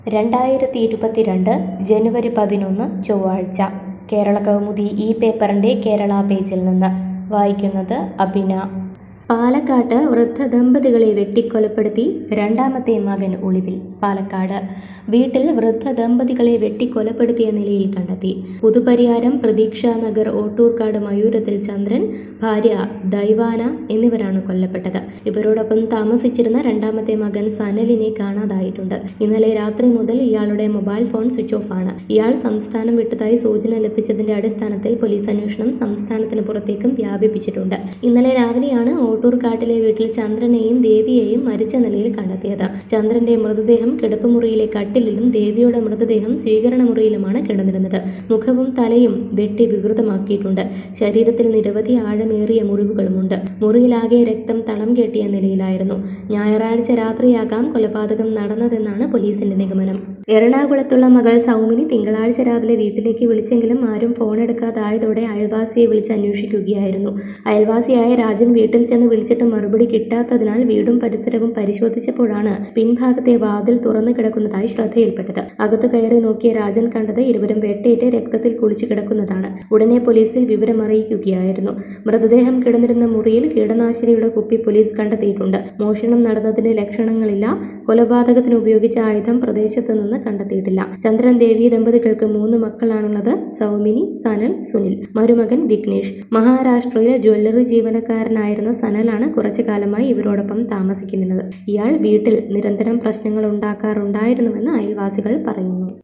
രണ്ടായിരത്തി ഇരുപത്തിരണ്ട് ജനുവരി പതിനൊന്ന് ചൊവ്വാഴ്ച കേരള കൗമുദി ഈ പേപ്പറിൻ്റെ കേരള പേജിൽ നിന്ന് വായിക്കുന്നത് അബിന പാലക്കാട്ട് വൃദ്ധ ദമ്പതികളെ വെട്ടിക്കൊലപ്പെടുത്തി രണ്ടാമത്തെ മകൻ ഒളിവിൽ പാലക്കാട് വീട്ടിൽ വൃദ്ധ ദമ്പതികളെ വെട്ടിക്കൊലപ്പെടുത്തിയ നിലയിൽ കണ്ടെത്തി പുതുപരിയാരം പ്രതീക്ഷ നഗർ ഓട്ടൂർക്കാട് മയൂരത്തിൽ ചന്ദ്രൻ ഭാര്യ ദൈവാന എന്നിവരാണ് കൊല്ലപ്പെട്ടത് ഇവരോടൊപ്പം താമസിച്ചിരുന്ന രണ്ടാമത്തെ മകൻ സനലിനെ കാണാതായിട്ടുണ്ട് ഇന്നലെ രാത്രി മുതൽ ഇയാളുടെ മൊബൈൽ ഫോൺ സ്വിച്ച് ഓഫ് ആണ് ഇയാൾ സംസ്ഥാനം വിട്ടതായി സൂചന ലഭിച്ചതിന്റെ അടിസ്ഥാനത്തിൽ പോലീസ് അന്വേഷണം സംസ്ഥാനത്തിന് പുറത്തേക്കും വ്യാപിപ്പിച്ചിട്ടുണ്ട് ഇന്നലെ രാവിലെയാണ് ഓട്ടൂർക്കാട്ടിലെ വീട്ടിൽ ചന്ദ്രനെയും ദേവിയെയും മരിച്ച നിലയിൽ കണ്ടെത്തിയത് ചന്ദ്രന്റെ മൃതദേഹം കിടപ്പുമുറിയിലെ കട്ടിലിലും ദേവിയുടെ മൃതദേഹം സ്വീകരണ മുറിയിലുമാണ് കിടന്നിരുന്നത് മുഖവും തലയും വെട്ടി വികൃതമാക്കിയിട്ടുണ്ട് ശരീരത്തിൽ നിരവധി ആഴമേറിയ മുറിവുകളുമുണ്ട് മുറിയിലാകെ രക്തം തളം കെട്ടിയ നിലയിലായിരുന്നു ഞായറാഴ്ച രാത്രിയാകാം കൊലപാതകം നടന്നതെന്നാണ് പോലീസിന്റെ നിഗമനം എറണാകുളത്തുള്ള മകൾ സൗമിനി തിങ്കളാഴ്ച രാവിലെ വീട്ടിലേക്ക് വിളിച്ചെങ്കിലും ആരും ഫോൺ എടുക്കാതായതോടെ അയൽവാസിയെ വിളിച്ച് അന്വേഷിക്കുകയായിരുന്നു അയൽവാസിയായ രാജൻ വീട്ടിൽ ചെന്ന് വിളിച്ചിട്ട് മറുപടി കിട്ടാത്തതിനാൽ വീടും പരിസരവും പരിശോധിച്ചപ്പോഴാണ് പിൻഭാഗത്തെ വാതിൽ തുറന്നു കിടക്കുന്നതായി ശ്രദ്ധയിൽപ്പെട്ടത് അകത്ത് കയറി നോക്കിയ രാജൻ കണ്ടത് ഇരുവരും വെട്ടേറ്റ് രക്തത്തിൽ കുളിച്ചു കിടക്കുന്നതാണ് ഉടനെ പോലീസിൽ വിവരം അറിയിക്കുകയായിരുന്നു മൃതദേഹം കിടന്നിരുന്ന മുറിയിൽ കീടനാശിനിയുടെ കുപ്പി പോലീസ് കണ്ടെത്തിയിട്ടുണ്ട് മോഷണം നടന്നതിന്റെ ലക്ഷണങ്ങളില്ല കൊലപാതകത്തിന് ഉപയോഗിച്ച ആയുധം പ്രദേശത്ത് നിന്ന് കണ്ടെത്തിയിട്ടില്ല ചന്ദ്രൻ ദേവി ദമ്പതികൾക്ക് മൂന്ന് മക്കളാണുള്ളത് സൗമിനി സനൽ സുനിൽ മരുമകൻ വിഘ്നേഷ് മഹാരാഷ്ട്രയിൽ ജ്വല്ലറി ജീവനക്കാരനായിരുന്ന സനലാണ് കുറച്ചു കാലമായി ഇവരോടൊപ്പം താമസിക്കുന്നത് ഇയാൾ വീട്ടിൽ നിരന്തരം പ്രശ്നങ്ങൾ ഉണ്ടാക്കാറുണ്ടായിരുന്നുവെന്ന് അയൽവാസികൾ പറയുന്നു